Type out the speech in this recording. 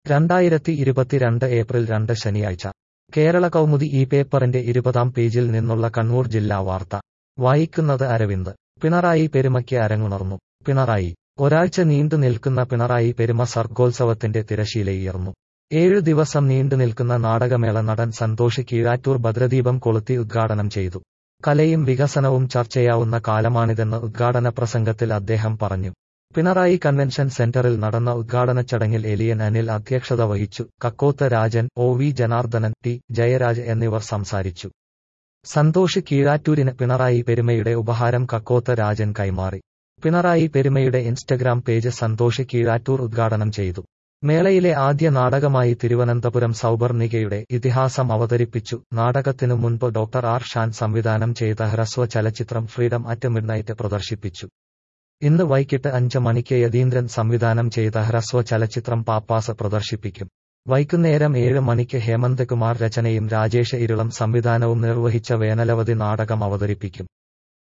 രണ്ടായിരത്തി ഇരുപത്തിരണ്ട് ഏപ്രിൽ രണ്ട് ശനിയാഴ്ച കേരള കൗമുദി ഈ പേപ്പറിന്റെ ഇരുപതാം പേജിൽ നിന്നുള്ള കണ്ണൂർ ജില്ലാ വാർത്ത വായിക്കുന്നത് അരവിന്ദ് പിണറായി പെരുമയ്ക്ക് അരങ്ങുണർന്നു പിണറായി ഒരാഴ്ച നീണ്ടു നിൽക്കുന്ന പിണറായി പെരുമ സർഗോത്സവത്തിന്റെ തിരശീലയുയർന്നു ഏഴു ദിവസം നീണ്ടു നിൽക്കുന്ന നാടകമേള നടൻ സന്തോഷ് കീഴാറ്റൂർ ഭദ്രദീപം കൊളുത്തി ഉദ്ഘാടനം ചെയ്തു കലയും വികസനവും ചർച്ചയാവുന്ന കാലമാണിതെന്ന് ഉദ്ഘാടന പ്രസംഗത്തിൽ അദ്ദേഹം പറഞ്ഞു പിണറായി കൺവെൻഷൻ സെന്ററിൽ നടന്ന ഉദ്ഘാടന ചടങ്ങിൽ എലിയൻ അനിൽ അധ്യക്ഷത വഹിച്ചു Kakkoth Rajan O V Janardhanan T Jayaraj എന്നിവർ സംസാരിച്ചു സന്തോഷ് കീഴാറ്റൂരിന് പിണറായി പെരുമയുടെ ഉപഹാരം കക്കോത്ത് രാജൻ കൈമാറി പിണറായി പെരുമയുടെ ഇൻസ്റ്റഗ്രാം പേജ് സന്തോഷ് കീഴാറ്റൂർ ഉദ്ഘാടനം ചെയ്തു മേളയിലെ ആദ്യ നാടകമായി തിരുവനന്തപുരം സൗപർണികയുടെ ഇതിഹാസം അവതരിപ്പിച്ചു നാടകത്തിനു മുൻപ് ഡോക്ടർ ആർ ഷാൻ സംവിധാനം ചെയ്ത ഹ്രസ്വ ചലച്ചിത്രം ഫ്രീഡം അറ്റ് മിഡ്നൈറ്റ് പ്രദർശിപ്പിച്ചു ഇന്ന് വൈകിട്ട് അഞ്ച് മണിക്ക് യതീന്ദ്രൻ സംവിധാനം ചെയ്ത ഹ്രസ്വ ചലച്ചിത്രം പാപ്പാസ് പ്രദർശിപ്പിക്കും വൈകുന്നേരം ഏഴ് മണിക്ക് ഹേമന്ത് കുമാർ രചനയും രാജേഷ് ഇരുളം സംവിധാനവും നിർവഹിച്ച വേനലവധി നാടകം അവതരിപ്പിക്കും